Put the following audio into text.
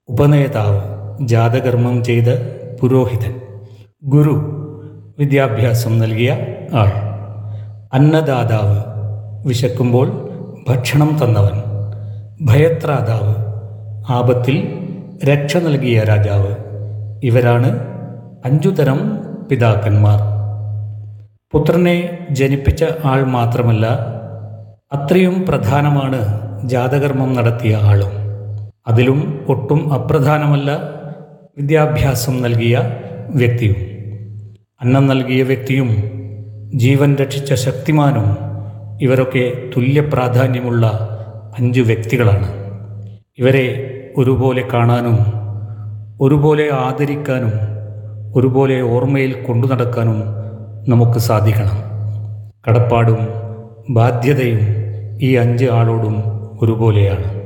ഉപനേതാവ് ജാതകർമ്മം ചെയ്ത് പുരോഹിതൻ ഗുരു വിദ്യാഭ്യാസം നൽകിയ ആൾ അന്നദാതാവ് വിശക്കുമ്പോൾ ഭക്ഷണം തന്നവൻ ഭയത്രാതാവ് ആപത്തിൽ രക്ഷ നൽകിയ രാജാവ് ഇവരാണ് അഞ്ചുതരം പിതാക്കന്മാർ പുത്രനെ ജനിപ്പിച്ച ആൾ മാത്രമല്ല അത്രയും പ്രധാനമാണ് ജാതകർമ്മം നടത്തിയ ആളും അതിലും ഒട്ടും അപ്രധാനമല്ല വിദ്യാഭ്യാസം നൽകിയ വ്യക്തിയും അന്നം നൽകിയ വ്യക്തിയും ജീവൻ രക്ഷിച്ച ശക്തിമാനും ഇവരൊക്കെ തുല്യ പ്രാധാന്യമുള്ള അഞ്ച് വ്യക്തികളാണ് ഇവരെ ഒരുപോലെ കാണാനും ഒരുപോലെ ആദരിക്കാനും ഒരുപോലെ ഓർമ്മയിൽ കൊണ്ടു നടക്കാനും നമുക്ക് സാധിക്കണം കടപ്പാടും ബാധ്യതയും ഈ അഞ്ച് ആളോടും ഒരുപോലെയാണ്